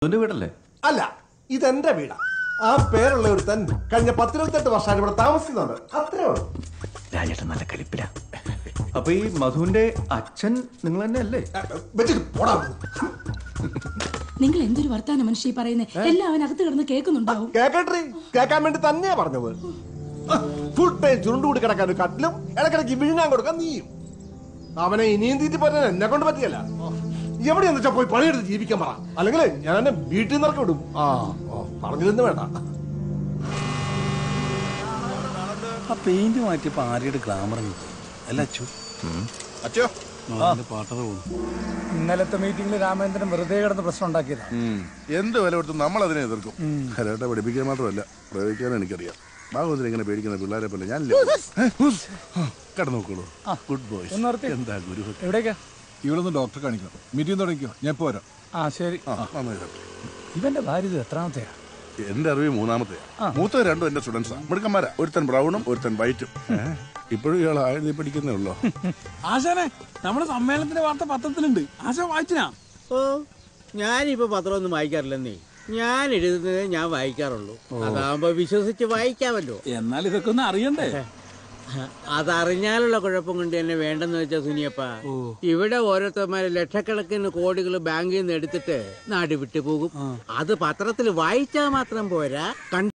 നിന്റെ വീടല്ലേ അല്ല ഇതെന്റെ വീടാ ആ പേരുള്ള ഒരുത്തൻ കഴിഞ്ഞ പത്തിരുപത്തെട്ട് വർഷമായിട്ട് ഇവിടെ താമസിക്കുന്നുണ്ട് അത്രേ ഉള്ളൂ രാജേട്ടൻ നല്ല കലിപ്പില അപ്പൊ ഈ മധുവിന്റെ അച്ഛൻ നിങ്ങൾ തന്നെ അല്ലേ വെച്ചിട്ട് പോടാ നിങ്ങൾ എന്തൊരു വർത്താന മനുഷ്യ പറയുന്നേ എല്ലാം അവൻ അകത്ത് കിടന്ന് കേൾക്കുന്നുണ്ടാവും കേക്കട്ടെ കേൾക്കാൻ വേണ്ടി തന്നെയാ പറഞ്ഞത് ഫുൾ ടൈം ചുരുണ്ടുകൂടി കിടക്കാൻ ഒരു കട്ടിലും ഇടക്കിടക്ക് വിഴുങ്ങാൻ കൊടുക്കാൻ നീയും അവനെ ഇനിയും തീറ്റി പറ്റാൻ എന്നെ കൊണ്ട് പറ്റിയല്ല എവിടെയെന്ന് വെച്ചാ പോയി പണിയെടുത്ത് ജീവിക്കാൻ പറ അല്ലെങ്കിൽ ഞാൻ എന്നെ വീട്ടിൽ നിന്ന് ഇറക്കി വിടും ആ ഓ, പറഞ്ഞിരുന്ന് വേണ്ട ആ പെയിന്റ് മാറ്റിയപ്പോ ആര്യയുടെ ഗ്ലാമർ അല്ല അച്ചു അച്ഛോ പാട്ടത് പോകുന്നു ഇന്നലത്തെ മീറ്റിംഗിൽ രാമേന്ദ്രൻ വെറുതെ കിടന്ന് പ്രശ്നം ഉണ്ടാക്കിയതാ എന്ത് വില കൊടുത്തും നമ്മൾ അതിനെ എതിർക്കും കരാട്ടെ പഠിപ്പിക്കാൻ മാത്രമല്ല പ്രയോഗിക്കാനും എനിക്കറിയാം ഭാഗവതിൽ ഇങ്ങനെ പേടിക്കുന്ന പിള്ളേരെ പോലെ ഞാൻ കടന്നു നോക്കുള്ളൂ ഗുഡ് ബോയ്സ് ഒന്ന് നിർത്തി. എന്താ ഗുരു എവിടേക്കാ ഇവിടെ നിന്ന് ഡോക്ടറെ കാണിക്കണം മീറ്റിംഗ് തുടങ്ങിക്കോ ഞാൻ പോരാ ആ ശരി ആ നന്നായി കേട്ടോ. ഇവന്റെ ഭാര്യ ഇത് എത്രാമത്തെയാ എന്റെ അറിവ് മൂന്നാമത്തെ മൂത്ത രണ്ടും എന്റെ സ്റ്റുഡൻസാ മിടുക്കന്മാരാ ഒരുത്തൻ ബ്രൗണും ഒരുത്തൻ വൈറ്റും ഇപ്പോഴും ഇയാൾ എഴുതി പഠിക്കുന്നേ ഉള്ളൂ ആശാനെ നമ്മുടെ സമ്മേളനത്തിന്റെ വാർത്ത പത്രത്തിലുണ്ട് ആശാ വായിച്ചിനാ ഓ ഞാനിപ്പോ പത്രമൊന്നും വായിക്കാറില്ലെന്നേ ഞാൻ എഴുതുന്നത് ഞാൻ വായിക്കാറുള്ളൂ അതാകുമ്പോ വിശ്വസിച്ച് വായിക്കാമല്ലോ എന്നാൽ ഇതൊക്കെ ഒന്ന് അറിയണ്ടേ അതറിഞ്ഞാലുള്ള കുഴപ്പം കൊണ്ട് എന്നെ വേണ്ടെന്ന് വെച്ചാ സുനിയപ്പ ഇവിടെ ഓരോരുത്തന്മാര് ലക്ഷക്കണക്കിന് കോടികൾ ബാങ്കിൽ നിന്ന് എടുത്തിട്ട് നാട് വിട്ടു പോകും അത് പത്രത്തിൽ വായിച്ചാൽ മാത്രം പോരാ കണ്ട്